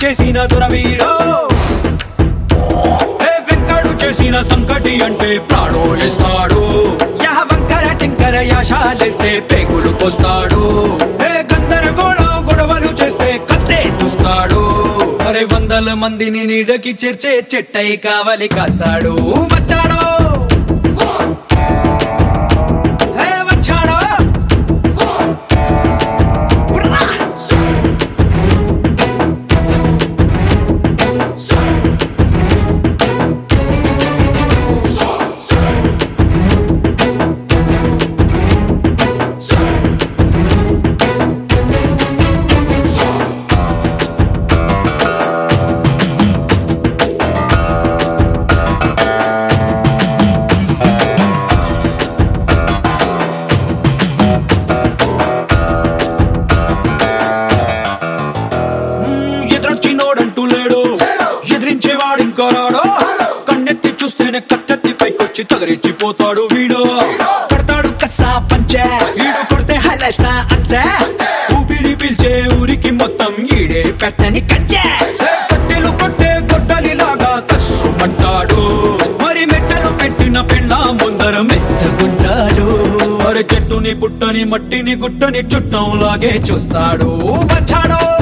చేసిన దురవీడో ఏ వెంకడు చేసిన సంకటి అంటే ప్రాణోలిస్తాడు యహ వంకర టింకర యాశాలేస్తే పేగులు కోస్తాడు ఏ గందరగోళం గొడవలు చేస్తే కత్తే తుస్తాడు అరే వందల మందిని నీడకి చేర్చే చెట్టై కావలి కాస్తాడు వచ్చాడు ఏ వచ్చాడు ఉర్రా! మ్మ్, ఎదురొచ్చినోడంటూ లేడు ఎదిరించేవాడు ఇంకో రాడు కన్నెత్తి చూస్తేనే కట్టెత్తి పైకొచ్చి తగరిచ్చిపోతాడు వీడు కడతాడు కసా పంచే వీడు కొడితే హలసా అంతే ఊపిరి పీల్చే ఊరికి మొత్తం ఈడే పెట్టని కంచే కట్టెలు కొట్టే గొడ్డలిలాగా కస్సుమంటాడు మరి మెట్టలు పెట్టిన పెళ్ళ ముందర మెత్తగుంటాడు మరి చెట్టుని పుట్టని మట్టిని గుట్టని చుట్టంలాగే చూస్తాడు వచ్చాడు